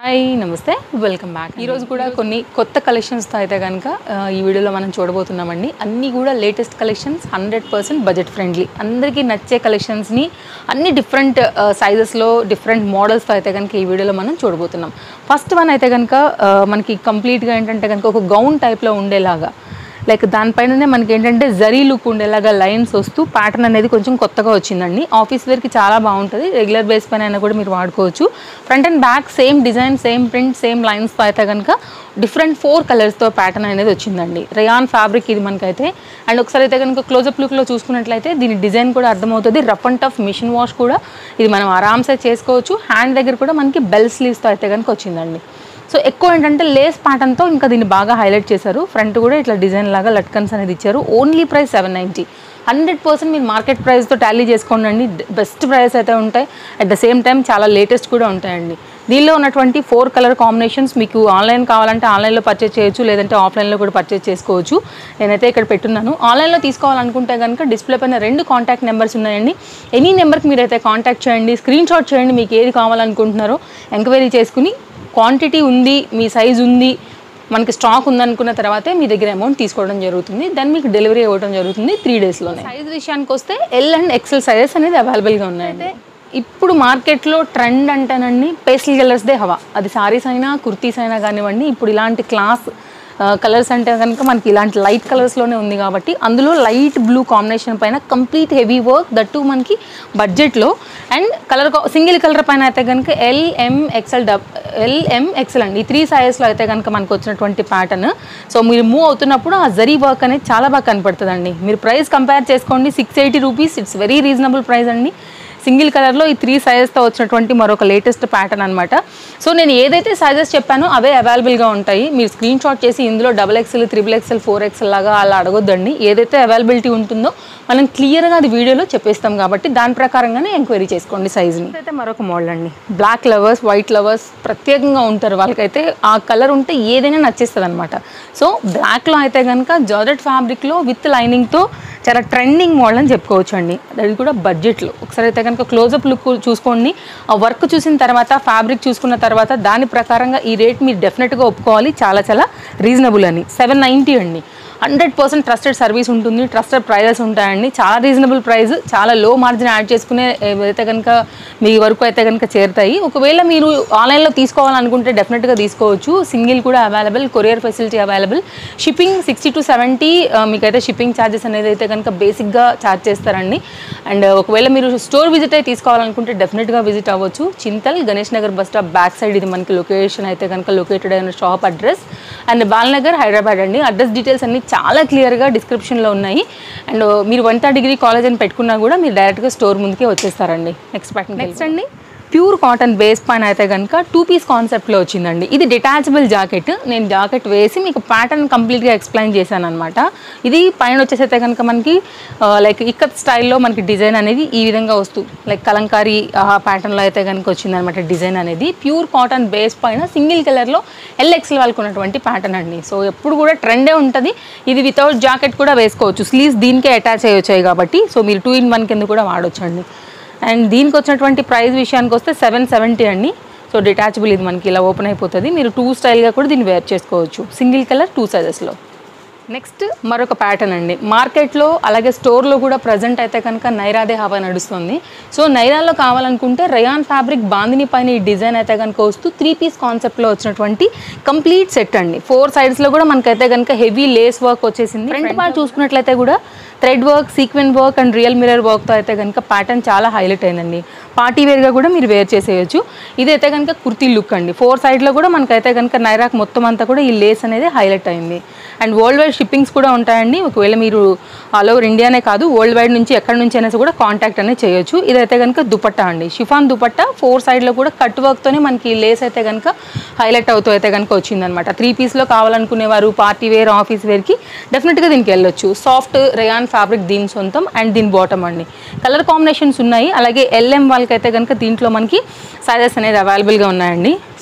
hi నమస్తే welcome back ఈరోజు కూడా కొన్ని కొత్త కలెక్షన్స్తో అయితే కనుక ఆ, ఈ వీడియోలో మనం చూడబోతున్నామండి అన్నీ కూడా latest collections hundred percent budget friendly అందరికీ నచ్చే కలెక్షన్స్ని అన్ని డిఫరెంట్ సైజెస్లో డిఫరెంట్ మోడల్స్తో అయితే కనుక ఈ వీడియోలో మనం చూడబోతున్నాం ఫస్ట్ వన్ అయితే కనుక ఆ, మనకి కంప్లీట్గా ఏంటంటే కనుక ఒక గౌన్ టైప్లో ఉండేలాగా లైక్ దానిపైననే మనకి ఏంటంటే జరీ లుక్ ఉండేలాగా లైన్స్ వస్తూ ప్యాటర్న్ అనేది కొంచెం కొత్తగా వచ్చిందండి ఆఫీస్ వేర్కి చాలా బాగుంటుంది రెగ్యులర్ బేస్ పైన అయినా కూడా మీరు వాడుకోవచ్చు front and back same design same print same లైన్స్తో అయితే కనుక డిఫరెంట్ ఫోర్ కలర్స్తో ప్యాటర్న్ అనేది వచ్చిందండి రేయాన్ ఫ్యాబ్రిక్ ఇది మనకైతే అండ్ ఒకసారి అయితే కనుక క్లోజప్ లుక్లో చూసుకున్నట్లయితే దీని డిజైన్ కూడా అర్థమవుతుంది rough and tough machine wash కూడా ఇది మనం ఆరామ్సే చేసుకోవచ్చు హ్యాండ్ దగ్గర కూడా మనకి బెల్ స్లీవ్స్తో అయితే కనుక వచ్చిందండి సో ఎక్కువ ఏంటంటే లేస్ ప్యాటర్న్తో ఇంకా దీన్ని బాగా హైలైట్ చేశారు ఫ్రంట్ కూడా ఇట్లా డిజైన్ లాగా లట్కన్స్ అనేది ఇచ్చారు only price seven ninety hundred percent మీరు మార్కెట్ ప్రైస్తో టాలీ చేసుకోండి బెస్ట్ ప్రైస్ అయితే ఉంటాయి అట్ ద సేమ్ టైం చాలా లేటెస్ట్ కూడా ఉంటాయండి దీనిలో ఉన్నటువంటి ఫోర్ కలర్ కాంబినేషన్స్ మీకు ఆన్లైన్ కావాలంటే ఆన్లైన్లో పర్చేస్ చేయొచ్చు లేదంటే ఆఫ్లైన్లో కూడా పర్చేస్ చేసుకోవచ్చు నేనైతే ఇక్కడ పెట్టున్నాను ఆన్లైన్లో తీసుకోవాలనుకుంటే కనుక డిస్ప్లే పైన రెండు కాంటాక్ట్ నెంబర్స్ ఉన్నాయండి ఎనీ నెంబర్కి మీరైతే కాంటాక్ట్ చేయండి స్క్రీన్ షాట్ చేయండి మీకు ఏది కావాలనుకుంటున్నారో ఎంక్వైరీ చేసుకుని క్వాంటిటీ ఉంది మీ సైజ్ ఉంది మనకి స్టాక్ ఉందనుకున్న తర్వాతే మీ దగ్గర అమౌంట్ తీసుకోవడం జరుగుతుంది దాన్ని మీకు డెలివరీ ఇవ్వడం జరుగుతుంది త్రీ డేస్లోనే సైజ్ విషయానికి వస్తే ఎల్ అండ్ ఎక్సెల్ సైజెస్ అనేది అవైలబుల్గా ఉన్నాయండి ఇప్పుడు మార్కెట్లో ట్రెండ్ అంటేనండి పేస్టల్ కలర్స్దే హవా అది సారీస్ అయినా కుర్తీస్ అయినా కానివ్వండి ఇప్పుడు ఇలాంటి క్లాస్ కలర్స్ అంటే కనుక మనకి ఇలాంటి లైట్ కలర్స్లోనే ఉంది కాబట్టి అందులో లైట్ బ్లూ కాంబినేషన్ పైన కంప్లీట్ హెవీ వర్క్ దట్టు మనకి బడ్జెట్లో అండ్ కలర్ సింగిల్ కలర్ పైన అయితే కనుక L M XL double L M XL అండి ఈ త్రీ సైజెస్లో అయితే కనుక మనకు వచ్చినటువంటి ప్యాటర్న్ సో మీరు మూవ్ అవుతున్నప్పుడు ఆ జరీ వర్క్ అనేది చాలా బాగా కనపడుతుందండి మీరు ప్రైస్ కంపేర్ చేసుకోండి six eighty rupees it's very reasonable price అండి సింగిల్ కలర్లో ఈ త్రీ సైజెస్తో వచ్చినటువంటి మరొక లేటెస్ట్ ప్యాటర్న్ అనమాట సో నేను ఏదైతే సైజెస్ చెప్పానో అవే అవైలబుల్గా ఉంటాయి మీరు స్క్రీన్ షాట్ చేసి ఇందులో double XL triple XL four XL లాగా అలా అడగొద్దండి ఏదైతే అవైలబిలిటీ ఉంటుందో మనం క్లియర్గా అది వీడియోలో చెప్పేస్తాం కాబట్టి దాని ప్రకారంగానే ఎంక్వైరీ చేసుకోండి సైజ్ని అయితే మరొక మోడల్ అండి బ్లాక్ లవర్స్ వైట్ లవర్స్ ప్రత్యేకంగా ఉంటారు వాళ్ళకైతే ఆ కలర్ ఉంటే ఏదైనా నచ్చేస్తుంది అనమాట సో బ్లాక్లో అయితే కనుక జార్జెట్ ఫ్యాబ్రిక్లో విత్ లైనింగ్తో చాలా ట్రెండింగ్ మోడల్ అని చెప్పుకోవచ్చు అండి అది కూడా బడ్జెట్లో ఒకసారి అయితే కనుక క్లోజప్ లుక్ చూసుకోండి ఆ వర్క్ చూసిన తర్వాత ఫ్యాబ్రిక్ చూసుకున్న తర్వాత దాని ప్రకారంగా ఈ రేట్ మీరు డెఫినెట్గా ఒప్పుకోవాలి చాలా చాలా రీజనబుల్ అని సెవెన్ నైంటీ అండి హండ్రెడ్ పర్సెంట్ ట్రస్టెడ్ సర్వీస్ ఉంటుంది ట్రస్టెడ్ ప్రైజెస్ ఉంటాయండి చాలా రీజనబుల్ ప్రైస్ చాలా లో మార్జిన్ యాడ్ చేసుకునే అయితే కనుక మీ వరకు అయితే కనుక చేరుతాయి ఒకవేళ మీరు ఆన్లైన్లో తీసుకోవాలనుకుంటే డెఫినెట్గా తీసుకోవచ్చు సింగిల్ కూడా available courier facility available shipping sixty to seventy మీకైతే షిప్పింగ్ ఛార్జెస్ అనేది అయితే కనుక బేసిక్గా ఛార్జ్ చేస్తారండి అండ్ ఒకవేళ మీరు స్టోర్ విజిట్ అయి తీసుకోవాలనుకుంటే డెఫినెట్గా విజిట్ అవ్వచ్చు Chintal Ganesh Nagar bus stop back side ఇది మనకి లొకేషన్ అయితే కనుక లొకేటెడ్ అయిన shop address and Balanagar Hyderabad అండి అడ్రస్ డీటెయిల్స్ అన్ని చాలా క్లియర్గా డిస్క్రిప్షన్లో ఉన్నాయి అండ్ మీరు వన్ థర్డ్ డిగ్రీ కాలేజ్ అని పెట్టుకున్నా కూడా మీరు డైరెక్ట్గా స్టోర్ ముందుకే వచ్చేస్తారండి నెక్స్ట్ ప్యాటర్న్ నెక్స్ట్ అండి ప్యూర్ కాటన్ బేస్ పైన అయితే కనుక టూ పీస్ కాన్సెప్ట్లో వచ్చిందండి ఇది డిటాచబుల్ జాకెట్ నేను జాకెట్ వేసి మీకు ప్యాటర్న్ కంప్లీట్గా ఎక్స్ప్లెయిన్ చేశాను అనమాట ఇది పైన వచ్చేసి అయితే కనుక మనకి లైక్ ఇక్కత్ స్టైల్లో మనకి డిజైన్ అనేది ఈ విధంగా వస్తూ లైక్ కలంకారీ ప్యాటర్న్లో అయితే కనుక వచ్చిందనమాట డిజైన్ అనేది ప్యూర్ కాటన్ బేస్ పైన సింగిల్ కలర్లో ఎల్ఎక్స్ఎల్ వాళ్ళకు ఉన్నటువంటి ప్యాటర్న్ అండి సో ఎప్పుడు కూడా ట్రెండే ఉంటుంది ఇది వితౌట్ జాకెట్ కూడా వేసుకోవచ్చు స్లీవ్స్ దీనికే అటాచ్ అయ్యొచ్చాయి కాబట్టి సో మీరు టూ ఇన్ వన్ కింద కూడా వాడొచ్చు అండి అండ్ దీనికి వచ్చినటువంటి ప్రైస్ విషయానికి వస్తే సెవెన్ సెవెంటీ అండి సో డిటాచబుల్ ఇది మనకి ఇలా ఓపెన్ అయిపోతుంది మీరు టూ స్టైల్గా కూడా దీన్ని వేర్ చేసుకోవచ్చు సింగిల్ కలర్ టూ సైజెస్లో నెక్స్ట్ మరొక ప్యాటర్న్ అండి మార్కెట్లో అలాగే స్టోర్లో కూడా ప్రజెంట్ అయితే కనుక నైరాదే హవా నడుస్తుంది సో నైరాలో కావాలనుకుంటే రయాన్ ఫ్యాబ్రిక్ బాందిని పైన ఈ డిజైన్ అయితే కనుక వస్తూ త్రీ పీస్ కాన్సెప్ట్లో వచ్చినటువంటి కంప్లీట్ సెట్ అండి ఫోర్ సైడ్స్లో కూడా మనకైతే కనుక హెవీ లేస్ వర్క్ వచ్చేసింది ఫ్రంట్ పార్ట్ చూసుకున్నట్లయితే కూడా thread work sequin work and real mirror వర్క్తో అయితే కనుక ప్యాటర్న్ చాలా హైలైట్ అయిందండి పార్టీ వేర్గా కూడా మీరు వేర్ చేసేయచ్చు ఇదైతే కనుక కుర్తీ లుక్ అండి ఫోర్ సైడ్లో కూడా మనకైతే కనుక నైరాక్ మొత్తం అంతా కూడా ఈ లేస్ అనేది హైలైట్ అయింది అండ్ వరల్డ్ వైడ్ షిప్పింగ్స్ కూడా ఉంటాయండి ఒకవేళ మీరు ఆల్ ఓవర్ ఇండియానే కాదు వరల్డ్ వైడ్ నుంచి ఎక్కడి నుంచి అయినా కూడా కాంటాక్ట్ అనేది చేయొచ్చు ఇదైతే కనుక దుపట్టా అండి షిఫాన్ దుపట్టా ఫోర్ సైడ్లో కూడా కట్ వర్క్తోనే మనకి లేస్ అయితే కనుక హైలైట్ అవుతూ అయితే కనుక వచ్చిందనమాట త్రీ పీస్లో కావాలనుకునేవారు పార్టీ వేర్ ఆఫీస్ వేర్కి డెఫినెట్గా దీనికి వెళ్ళొచ్చు సాఫ్ట్ రేయాన్ ఫ్యాబ్రిక్ దీని సొంతం అండ్ దీని బాటమ్ అండి కలర్ కాంబినేషన్స్ ఉన్నాయి అలాగే ఎల్ఎం వాళ్ళకైతే కనుక దీంట్లో మనకి సైజెస్ అనేది అవైలబుల్గా ఉన్నాయండి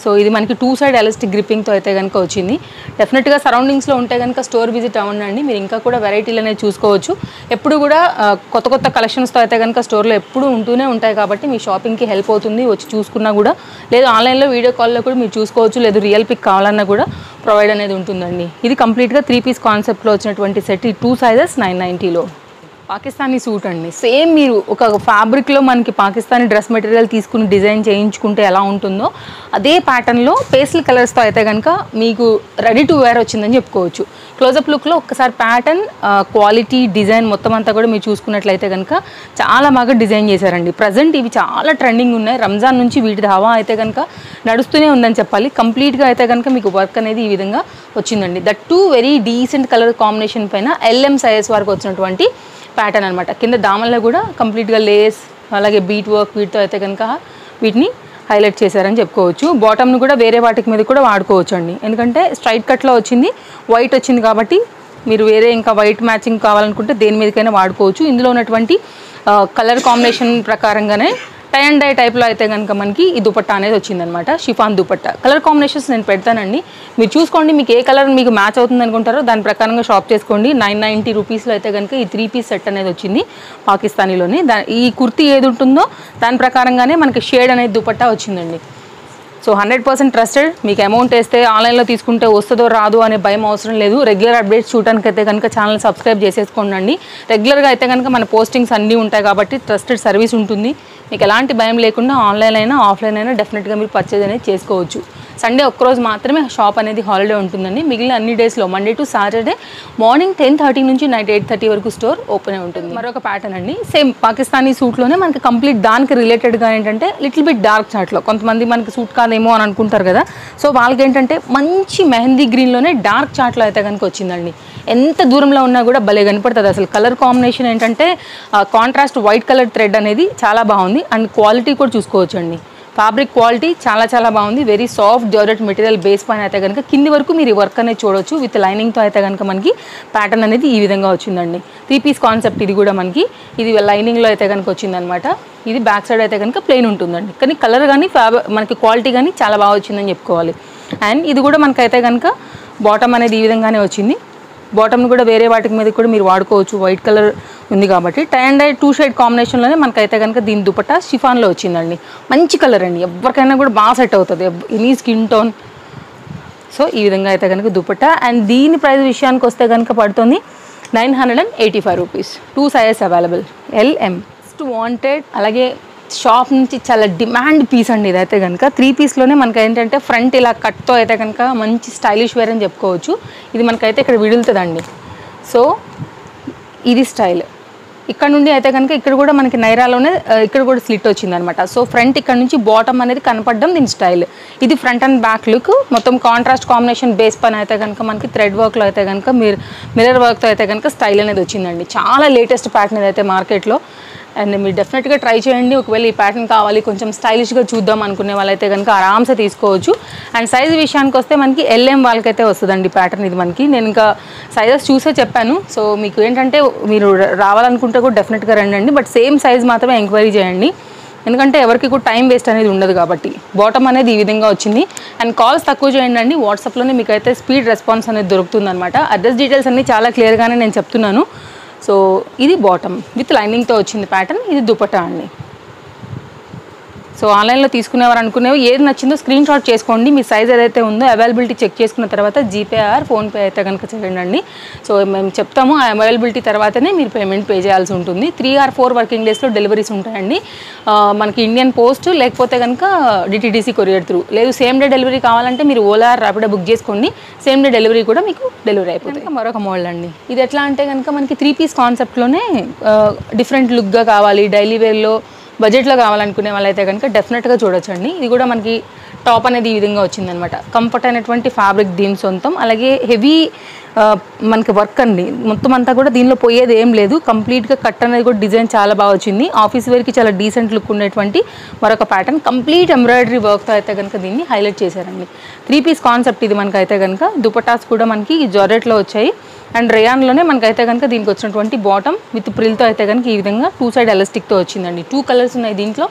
సో ఇది మనకి టూ సైడ్ ఎలాస్టిక్ గ్రిప్పింగ్తో అయితే కనుక వచ్చింది డెఫినెట్గా సరౌండింగ్స్లో ఉంటే కనుక స్టోర్ విజిట్ అవ్వండి మీరు ఇంకా కూడా వెరైటీలు అనేది చూసుకోవచ్చు ఎప్పుడు కూడా ఆ, కొత్త కొత్త కలెక్షన్స్తో అయితే కనుక స్టోర్లో ఎప్పుడు ఉంటూనే ఉంటాయి కాబట్టి మీ షాపింగ్కి హెల్ప్ అవుతుంది వచ్చి చూసుకున్నా కూడా లేదు ఆన్లైన్లో వీడియో కాల్లో కూడా మీరు చూసుకోవచ్చు లేదు రియల్ పిక్ కావాలన్నా కూడా ప్రొవైడ్ అనేది ఉంటుందండి ఇది కంప్లీట్గా త్రీ పీస్ కాన్సెప్ట్లో వచ్చినటువంటి సెట్ ఈ two sizes nine నైంటీలో Pakistani suit అండి సేమ్ మీరు ఒక ఫ్యాబ్రిక్లో మనకి పాకిస్తానీ డ్రెస్ మెటీరియల్ తీసుకుని డిజైన్ చేయించుకుంటే ఎలా ఉంటుందో అదే ప్యాటర్న్లో పేస్టల్ కలర్స్తో అయితే కనుక మీకు రెడీ టు వేర్ వచ్చిందని చెప్పుకోవచ్చు క్లోజప్ లుక్లో ఒక్కసారి ప్యాటర్న్ క్వాలిటీ డిజైన్ మొత్తం అంతా కూడా మీరు చూసుకున్నట్లయితే కనుక చాలా బాగా డిజైన్ చేశారండి ప్రజెంట్ ఇవి చాలా ట్రెండింగ్ ఉన్నాయి రంజాన్ నుంచి వీటి హవా అయితే కనుక నడుస్తూనే ఉందని చెప్పాలి కంప్లీట్గా అయితే కనుక మీకు వర్క్ అనేది ఈ విధంగా వచ్చిందండి that two very decent colour combination పైన ఎల్ఎం సైజ్ వరకు వచ్చినటువంటి ప్యాటర్న్ అనమాట కింద దామల్లో కూడా కంప్లీట్గా లేస్ అలాగే బీట్ వర్క్ వీటితో అయితే కనుక వీటిని హైలైట్ చేశారని చెప్పుకోవచ్చు బాటమ్ను కూడా వేరే వాటికి మీద కూడా వాడుకోవచ్చు అండి ఎందుకంటే స్ట్రైట్ కట్లో వచ్చింది వైట్ వచ్చింది కాబట్టి మీరు వేరే ఇంకా వైట్ మ్యాచింగ్ కావాలనుకుంటే దేని మీదకైనా వాడుకోవచ్చు ఇందులో ఉన్నటువంటి కలర్ కాంబినేషన్ ప్రకారంగానే టై అండ్ డై టైప్లో అయితే కనుక మనకి ఈ దుపట్టా అనేది వచ్చిందనమాట షిఫాన్ దుపట్టా కలర్ కాంబినేషన్స్ నేను పెడతానండి మీరు చూసుకోండి మీకు ఏ కలర్ మీకు మ్యాచ్ అవుతుంది అనుకుంటారో దాని ప్రకారంగా షాప్ చేసుకోండి నైన్ నైంటీ రూపీస్లో అయితే కనుక ఈ త్రీ పీస్ సెట్ అనేది వచ్చింది పాకిస్తానీలోని దా ఈ కుర్తీ ఏది ఉంటుందో దాని ప్రకారంగానే మనకి షేడ్ అనేది దుపట్టా వచ్చిందండి సో హండ్రెడ్ పర్సెంట్ ట్రస్టెడ్ మీకు అమౌంట్ వేస్తే ఆన్లైన్లో తీసుకుంటే వస్తుందో రాదు అనే భయం అవసరం లేదు రెగ్యులర్ అప్డేట్స్ చూడడానికి అయితే కనుక ఛానల్ సబ్స్క్రైబ్ చేసేసుకోండి రెగ్యులర్గా అయితే కనుక మన పోస్టింగ్స్ అన్నీ ఉంటాయి కాబట్టి ట్రస్టెడ్ సర్వీస్ ఉంటుంది మీకు ఎలాంటి భయం లేకుండా ఆన్లైన్ అయినా ఆఫ్లైన్ అయినా డెఫినెట్గా మీరు పర్చేజ్ అనేది చేసుకోవచ్చు సండే ఒక్కరోజు మాత్రమే షాప్ అనేది హాలిడే ఉంటుందండి మిగిలిన అన్ని డేస్లో Monday to Saturday morning ten thirty నుంచి నైట్ ఎయిట్ థర్టీ వరకు స్టోర్ ఓపెన్ ఉంటుంది మరొక ప్యాటర్న్ అండి సేమ్ పాకిస్తానీ సూట్లోనే మనకి కంప్లీట్ దానికి రిలేటెడ్గా ఏంటంటే లిటిల్ బిట్ డార్క్ చాట్లో కొంతమంది మనకి సూట్ కాదేమో అని అనుకుంటారు కదా సో వాళ్ళకి ఏంటంటే మంచి మెహందీ గ్రీన్లోనే డార్క్ చాట్లో అయితే కనుక వచ్చిందండి ఎంత దూరంలో ఉన్నా కూడా భలే కనపడుతుంది అసలు కలర్ కాంబినేషన్ ఏంటంటే కాంట్రాస్ట్ వైట్ కలర్ థ్రెడ్ అనేది చాలా బాగుంది అండ్ క్వాలిటీ కూడా చూసుకోవచ్చు అండి ఫ్యాబ్రిక్ క్వాలిటీ చాలా చాలా బాగుంది very soft georgette material base పైన అయితే కనుక కింది వరకు మీరు ఈ వర్క్ అనేది చూడొచ్చు విత్ లైనింగ్తో అయితే కనుక మనకి ప్యాటర్న్ అనేది ఈ విధంగా వచ్చిందండి త్రీ పీస్ కాన్సెప్ట్ ఇది కూడా మనకి ఇది లైనింగ్లో అయితే కనుక వచ్చిందనమాట ఇది బ్యాక్ సైడ్ అయితే కనుక ప్లెయిన్ ఉంటుందండి కానీ కలర్ కానీ ఫ్యాబ్ మనకి క్వాలిటీ కానీ చాలా బాగా వచ్చిందని చెప్పుకోవాలి అండ్ ఇది కూడా మనకైతే కనుక బాటమ్ అనేది ఈ విధంగానే వచ్చింది బాటమ్ని కూడా వేరే వాటికి మీద కూడా మీరు వాడుకోవచ్చు వైట్ కలర్ ఉంది కాబట్టి tie and dye two shade కాంబినేషన్లోనే మనకైతే కనుక దీని దుపట్టా షిఫాన్లో వచ్చిందండి మంచి కలర్ అండి ఎవరికైనా కూడా బాగా సెట్ అవుతుంది ఎనీ స్కిన్ టోన్ సో ఈ విధంగా అయితే కనుక దుపట్టా అండ్ దీని ప్రైస్ విషయానికి వస్తే కనుక పడుతుంది nine hundred and eighty five rupees two sizes available L M first wanted అలాగే షాప్ నుంచి చాలా డిమాండ్ పీస్ అండి ఇదైతే కనుక త్రీ పీస్లోనే మనకి ఏంటంటే ఫ్రంట్ ఇలా కట్తో అయితే కనుక మంచి స్టైలిష్ వేర్ అని చెప్పుకోవచ్చు ఇది మనకైతే ఇక్కడ విడులుతుందండి సో ఇది స్టైల్ ఇక్కడ నుండి అయితే కనుక ఇక్కడ కూడా మనకి నైరాలోనే ఆ, ఇక్కడ కూడా స్లిట్ వచ్చింది అనమాట సో ఫ్రంట్ ఇక్కడ నుంచి బాటమ్ అనేది కనపడడం దీని స్టైల్ ఇది ఫ్రంట్ అండ్ బ్యాక్ లుక్ మొత్తం కాంట్రాస్ట్ కాంబినేషన్ బేస్ పైన అయితే కనుక మనకి థ్రెడ్ వర్క్లో అయితే కనుక మీరు మిర్రర్ వర్క్తో అయితే కనుక స్టైల్ అనేది వచ్చిందండి చాలా లేటెస్ట్ ప్యాటర్న్ ఇదైతే మార్కెట్లో అండ్ మీరు డెఫినెట్గా ట్రై చేయండి ఒకవేళ ఈ ప్యాటర్న్ కావాలి కొంచెం స్టైలిష్గా చూద్దాం అనుకునే వాళ్ళైతే కనుక ఆరామ్సే తీసుకోవచ్చు అండ్ సైజ్ విషయానికి వస్తే మనకి ఎల్ఎం వాళ్ళకైతే వస్తుందండి ప్యాటర్న్ ఇది మనకి నేను ఇంకా సైజెస్ చూసే చెప్పాను సో మీకు ఏంటంటే మీరు ర- రావాలనుకుంటే కూడా డెఫినెట్గా రండి బట్ సేమ్ సైజ్ మాత్రమే ఎంక్వైరీ చేయండి ఎందుకంటే ఎవరికి కూడా టైం వేస్ట్ అనేది ఉండదు కాబట్టి బాటమ్ అనేది ఈ విధంగా వచ్చింది అండ్ కాల్స్ తక్కువ చేయండి అండి వాట్సాప్లోనే మీకు అయితే స్పీడ్ రెస్పాన్స్ అనేది దొరుకుతుంది అనమాట అడ్రస్ డీటెయిల్స్ అన్నీ చాలా క్లియర్గానే నేను చెప్తున్నాను సో ఇది బాటమ్ విత్ లైనింగ్తో వచ్చింది ప్యాటర్న్ ఇది దుపట్టా అండి సో ఆన్లైన్లో తీసుకునేవారు అనుకునేవి ఏది నచ్చిందో స్క్రీన్ షాట్ చేసుకోండి మీ సైజ్ ఏదైతే ఉందో అవైలబిలిటీ చెక్ చేసుకున్న తర్వాత జీపే ఆర్ ఫోన్పే అయితే కనుక చేయండి అండి సో మేము చెప్తాము ఆ అవైలబిలిటీ తర్వాతనే మీరు పేమెంట్ పే చేయాల్సి ఉంటుంది త్రీ ఆర్ ఫోర్ వర్కింగ్ డేస్లో డెలివరీస్ ఉంటాయండి ఆ, మనకి ఇండియన్ పోస్ట్ లేకపోతే కనుక డిటీడీసీ కొరియర్ త్రూ లేదు సేమ్ డే డెలివరీ కావాలంటే మీరు ఓలా ర్యాపిడో బుక్ చేసుకోండి సేమ్ డే డెలివరీ కూడా మీకు డెలివరీ అయిపోతుంది ఇంకా మరొక మోడల్ అండి ఇది ఎట్లా అంటే కనుక మనకి త్రీ పీస్ కాన్సెప్ట్లోనే డిఫరెంట్ లుక్గా కావాలి డైలీ వేర్లో బడ్జెట్లో కావాలనుకునే వాళ్ళైతే కనుక డెఫినెట్గా చూడొచ్చండి ఇది కూడా మనకి టాప్ అనేది ఈ విధంగా వచ్చిందనమాట కంఫర్ట్ అయినటువంటి ఫ్యాబ్రిక్ దీని సొంతం అలాగే హెవీ మనకి వర్క్ అండి మొత్తం అంతా కూడా దీనిలో పోయేది ఏం లేదు కంప్లీట్గా కట్ అనేది కూడా డిజైన్ చాలా బాగా వచ్చింది ఆఫీస్ వేర్కి చాలా డీసెంట్ లుక్ ఉండేటువంటి మరొక ప్యాటర్న్ కంప్లీట్ ఎంబ్రాయిడరీ వర్క్తో అయితే కనుక దీన్ని హైలైట్ చేశారండి త్రీ పీస్ కాన్సెప్ట్ ఇది మనకి అయితే కనుక దుపటాస్ కూడా మనకి జారెట్లో వచ్చాయి అండ్ రేయాన్లోనే మనకైతే కనుక దీనికి వచ్చినటువంటి బాటమ్ విత్ ప్రిల్తో అయితే కనుక ఈ విధంగా టూ సైడ్ ఎలాస్టిక్తో వచ్చిందండి టూ కలర్స్ ఉన్నాయి దీంట్లో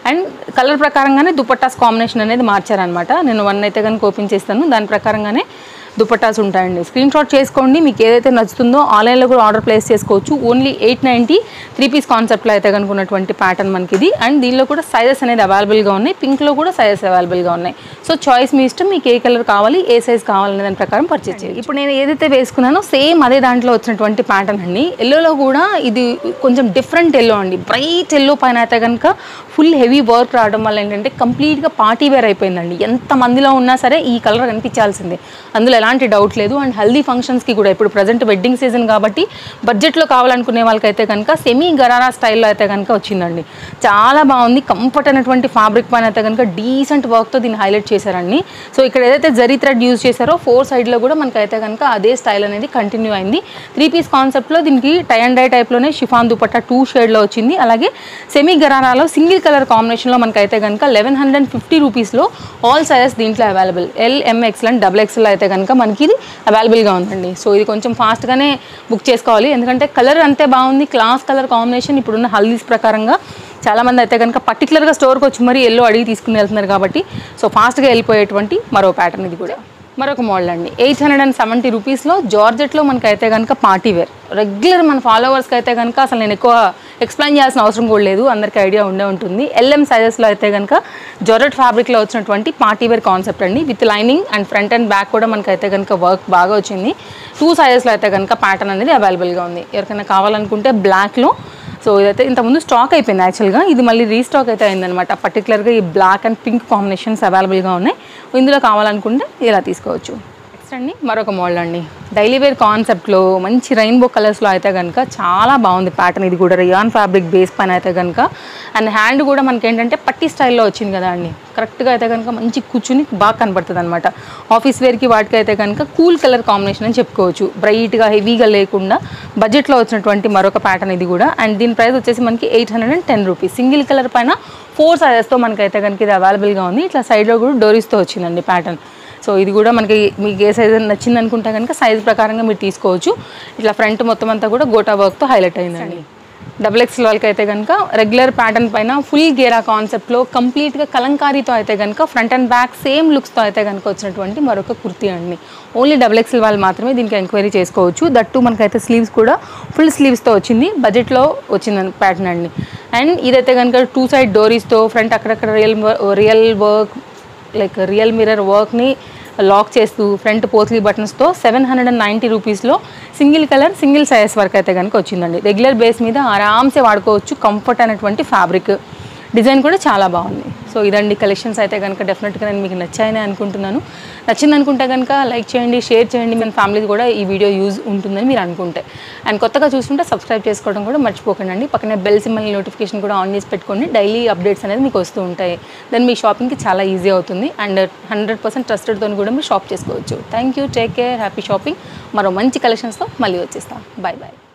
అండ్ కలర్ ప్రకారంగానే దుపట్టాస్ కాంబినేషన్ అనేది మార్చారనమాట నేను వన్ అయితే కనుక ఓపెన్ చేస్తాను దాని ప్రకారంగానే దుపట్టాస్ ఉంటాయండి స్క్రీన్ షాట్ చేసుకోండి మీకు ఏదైతే నచ్చుతుందో ఆన్లైన్లో కూడా ఆర్డర్ ప్లేస్ చేసుకోవచ్చు only eight ninety three piece కాన్సెప్ట్లో అయితే కనుక ఉన్నటువంటి ప్యాటర్న్ మనకి ఇది అండ్ దీనిలో కూడా సైజెస్ అనేది అవైలబుల్గా ఉన్నాయి పింక్లో కూడా సైజెస్ అవైలబుల్గా ఉన్నాయి సో చాయిస్ మీ ఇష్టం మీకు ఏ కలర్ కావాలి ఏ సైజ్ కావాలనే దాని ప్రకారం పర్చేస్ చేయాలి ఇప్పుడు నేను ఏదైతే వేసుకున్నానో సేమ్ అదే దాంట్లో వచ్చినటువంటి ప్యాటర్న్ అండి ఎల్లోలో కూడా ఇది కొంచెం డిఫరెంట్ ఎల్లో అండి బ్రైట్ ఎల్లో పైన అయితే కనుక ఫుల్ హెవీ వర్క్ రావడం వల్ల ఏంటంటే కంప్లీట్గా పార్టీ వేర్ అయిపోయిందండి ఎంత మందిలో ఉన్నా సరే ఈ కలర్ కనిపించాల్సిందే అందులో ఎలాంటి డౌట్ లేదు అండ్ హెల్దీ ఫంక్షన్స్కి కూడా ఇప్పుడు ప్రజెంట్ వెడ్డింగ్ సీజన్ కాబట్టి బడ్జెట్లో కావాలనుకునే వాళ్ళకైతే కనుక సెమీ గరారా స్టైల్లో అయితే కనుక వచ్చిందండి చాలా బాగుంది కంఫర్ట్ అనేటువంటి ఫ్యాబ్రిక్ పైన అయితే కనుక డీసెంట్ వర్క్తో దీన్ని హైలైట్ చేశారండి సో ఇక్కడ ఏదైతే జరీ థ్రెడ్ యూజ్ చేశారో ఫోర్ సైడ్లో కూడా మనకైతే కనుక అదే స్టైల్ అనేది కంటిన్యూ అయింది త్రీ పీస్ కాన్సెప్ట్లో దీనికి టై అండ్ డై టైప్లోనే షిఫాన్ దుపట్టా టూ షేడ్లో వచ్చింది అలాగే సెమీ గరారాలో సింగిల్ కలర్ కాంబినేషన్లో మనకైతే కనుక లెవెన్ హండ్రెడ్ ఫిఫ్టీ రూపీస్లో ఆల్ సైజెస్ దీంట్లో available L M XL and double XL అయితే కనుక మనకి ఇది అవైలబుల్గా ఉందండి సో ఇది కొంచెం ఫాస్ట్గానే బుక్ చేసుకోవాలి ఎందుకంటే కలర్ అంతే బాగుంది క్లాస్ కలర్ కాంబినేషన్ ఇప్పుడున్న హల్దీస్ ప్రకారంగా చాలామంది అయితే కనుక పర్టికులర్గా స్టోర్కి వచ్చి మరీ ఎల్లో అడిగి తీసుకుని వెళ్తున్నారు కాబట్టి సో ఫాస్ట్గా వెళ్ళిపోయేటువంటి మరో ప్యాటర్న్ ఇది కూడా మరొక మోడల్ అండి ఎయిట్ హండ్రెడ్ అండ్ సెవెంటీ రూపీస్లో జార్జెట్లో మనకైతే కనుక పార్టీ వేర్ రెగ్యులర్ మన ఫాలోవర్స్కి అయితే కనుక అసలు నేను ఎక్కువ ఎక్స్ప్లెయిన్ చేయాల్సిన అవసరం కూడా లేదు అందరికీ ఐడియా ఉండే ఉంటుంది ఎల్ఎం సైజెస్లో అయితే కనుక జార్జెట్ ఫ్యాబ్రిక్లో వచ్చినటువంటి పార్టీ వేర్ కాన్సెప్ట్ అండి with lining and front and back కూడా మనకైతే కనుక వర్క్ బాగా వచ్చింది టూ సైజెస్లో అయితే కనుక ప్యాటర్న్ అనేది అవైలబుల్గా ఉంది ఎవరికైనా కావాలనుకుంటే బ్లాక్లో సో ఇదైతే ఇంతకుముందు స్టాక్ అయిపోయింది యాక్చువల్గా ఇది మళ్ళీ రీస్టాక్ అయితే అయిందనమాట పర్టికులర్గా ఈ బ్లాక్ అండ్ పింక్ కాంబినేషన్స్ అవైలబుల్గా ఉన్నాయి ఇందులో కావాలనుకుంటే ఇలా తీసుకోవచ్చు నెక్స్ట్ అండి మరొక మోడల్ అండి డైలీ వేర్ కాన్సెప్ట్లో మంచి రెయిన్బో కలర్స్లో అయితే కనుక చాలా బాగుంది ప్యాటర్న్ ఇది కూడా రియాన్ ఫ్యాబ్రిక్ బేస్ పైన అయితే కనుక అండ్ హ్యాండ్ కూడా మనకి ఏంటంటే పట్టి స్టైల్లో వచ్చింది కదా అండి కరెక్ట్గా అయితే కనుక మంచి కూర్చుని బాగా కనపడుతుంది అనమాట ఆఫీస్ వేర్కి వాటికి అయితే కనుక కూల్ కలర్ కాంబినేషన్ అని చెప్పుకోవచ్చు బ్రైట్గా హెవీగా లేకుండా బడ్జెట్లో వచ్చినటువంటి మరొక ప్యాటర్న్ ఇది కూడా అండ్ దీని ప్రైస్ వచ్చేసి మనకి eight hundred and ten rupees single colour పైన ఫోర్ సైజెస్తో మనకైతే కనుక ఇది అవైలబుల్గా ఉంది ఇట్లా సైడ్లో కూడా డోరీస్తో వచ్చిందండి ప్యాటర్న్ సో ఇది కూడా మనకి మీకు ఏ సైజ్ నచ్చింది అనుకుంటే కనుక సైజ్ ప్రకారంగా మీరు తీసుకోవచ్చు ఇట్లా ఫ్రంట్ మొత్తం అంతా కూడా గోటా వర్క్తో హైలైట్ అయిందండి డబుల్ ఎక్స్ వాళ్ళకి అయితే కనుక రెగ్యులర్ ప్యాటర్న్ పైన ఫుల్ గేరా కాన్సెప్ట్లో కంప్లీట్గా కలంకారీతో అయితే కనుక ఫ్రంట్ అండ్ బ్యాక్ సేమ్ లుక్స్తో అయితే కనుక వచ్చినటువంటి మరొక కుర్తీ అండి ఓన్లీ డబుల్ ఎక్స్ఎల్ వాళ్ళు మాత్రమే దీనికి ఎంక్వైరీ చేసుకోవచ్చు దట్టు మనకైతే స్లీవ్స్ కూడా ఫుల్ స్లీవ్స్తో వచ్చింది బడ్జెట్లో వచ్చింది ప్యాటర్న్ అండి అండ్ ఇదైతే కనుక టూ సైడ్ డోరీస్తో ఫ్రంట్ అక్కడక్కడ real real work like real mirror వర్క్ని లాక్ చేస్తూ ఫ్రంట్ పోత్లీ బటన్స్తో సెవెన్ హండ్రెడ్ అండ్ నైంటీ రూపీస్లో సింగిల్ కలర్ సింగిల్ సైజ్ వరకు అయితే కనుక వచ్చిందండి రెగ్యులర్ బేస్ మీద ఆరామ్సే వాడుకోవచ్చు కంఫర్ట్ అనేటువంటి ఫ్యాబ్రిక్ డిజైన్ కూడా చాలా బాగుంది సో ఇదండి కలెక్షన్స్ అయితే కనుక డెఫినెట్గా నేను మీకు నచ్చాయని అనుకుంటున్నాను నచ్చింది అనుకుంటే కనుక లైక్ చేయండి షేర్ చేయండి మన ఫ్యామిలీకి కూడా ఈ వీడియో యూజ్ ఉంటుందని మీరు అనుకుంటే అండ్ కొత్తగా చూస్తుంటే సబ్స్క్రైబ్ చేసుకోవడం కూడా మర్చిపోకండి అండి పక్కనే బెల్ సింబల్ నోటిఫికేషన్ కూడా ఆన్ చేసి పెట్టుకోండి డైలీ అప్డేట్స్ అనేది మీకు వస్తూ ఉంటాయి దెన్ మీ షాపింగ్కి చాలా ఈజీ అవుతుంది అండ్ హండ్రెడ్ పర్సెంట్ ట్రస్టెడ్తో కూడా మీరు షాప్ చేసుకోవచ్చు thank you take care happy shopping మరో మంచి కలెక్షన్స్తో మళ్ళీ వచ్చేస్తాం బాయ్ బాయ్